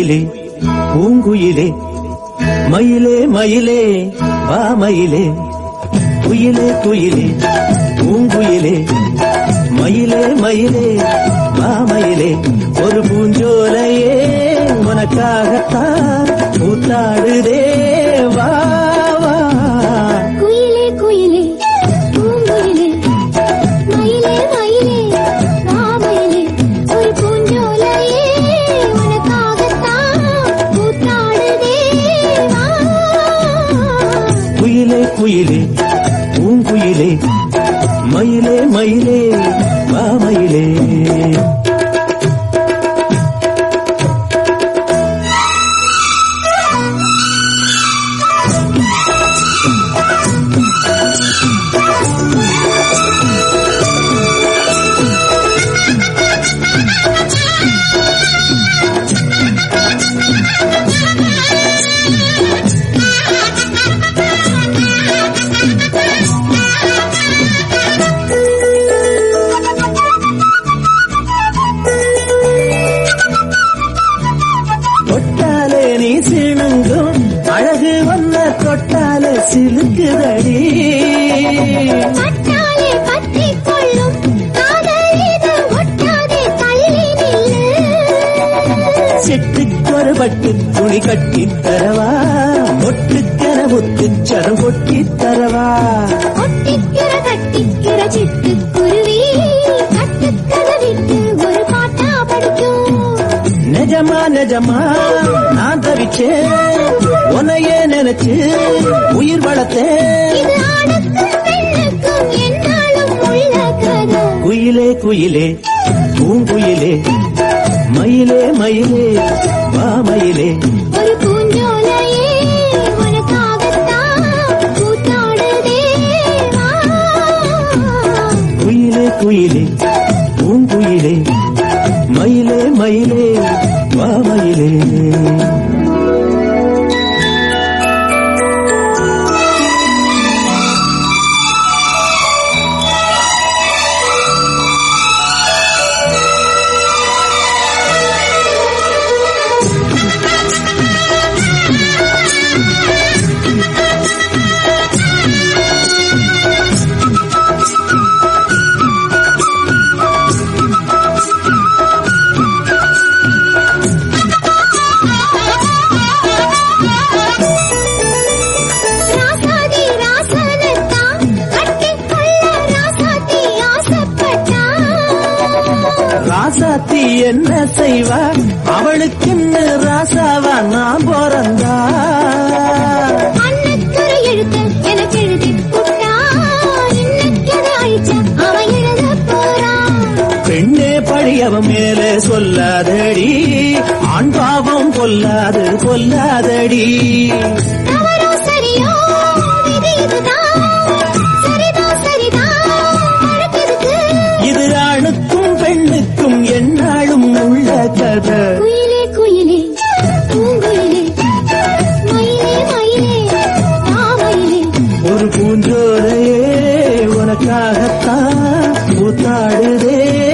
குயிலே பூங்குயிலே மயிலே மயிலே வா மயிலே குயிலே குயிலே பூங்குயிலே மயிலே மயிலே வா மயிலே ஒரு பூஞ்சோலையே உனக்காகத்தான் கூத்தாடுதே வா வா குயிலே குயிலே பூங்குயிலே மயிலே மயிலே மாமயிலே ஒரு பூஞ்சோலையே உனக்காகத்தான் கூத்தாடுதே வா குயிலே குயிலே பூங்குயிலே மயிலே மயிலே வா மயிலே தொட்டாலே நீ சிணுங்கும் அழகு வந்த தொட்டாலே சிலுக்குதடி பட்டாலே பற்றிக் கொள்ளும் காதல் இது ஒட்டாதே தள்ளி நில்லு சிட்டுக்கொரு பட்டு துணி கட்டி தரவா ஒட்டுக்கென முத்துச் சரம் கொட்டி தரவா ஒட்டிக்கிற கட்டிக்கிற சிட்டுக்குருவி கட்டுக்கதவிட்டு ஒரு பாட்டா படிக்கும் நிஜமா நிஜமா நான் தவிச்சேன் உன்னையே நினைச்சு உயிர் வளர்த்தேன் இது ஆணுக்கும் பெண்ணுக்கும் என்னாலும் உள்ள கதை குயிலே குயிலே பூங்குயிலே மயிலே மயிலே வா மயிலே ஒரு பூஞ்சோலையே உனக்காகத்தான் கூத்தாடுதே வா. குயிலே குயிலே பூங்குயிலே மயிலே மயிலே வா மயிலே ராசாதி ராசனத்தான் கட்டிக்கொள்ள ராசாத்தி ஆசைப்பட்டா ராசாத்தி என்ன செய்வா அவளுக்குன்னு ராசாவா நான் பிறந்தா அன்னக்கரை எழுத்த எனக்கு எழுதி புட்டா இன்னக்கதை அழிச்ச அவன் எழுத போறான் பெண்ணே பழியவன் மேலே சொல்லாதடி ஆண் பாவம் கொல்லாது கொல்லாதடி தவறோ சரியோ விதி இதுதான் சரிதான் சரிதான் நடக்குதுக்கு இது ஆணுக்கும் பெண்ணுக்கும் என்னாலும் உள்ள கதை குயிலே குயிலே பூங்குயிலே மயிலே மயிலே மாமயிலே ஒரு பூஞ்சோலையே உனக்காகத்தான் கூத்தாடுதே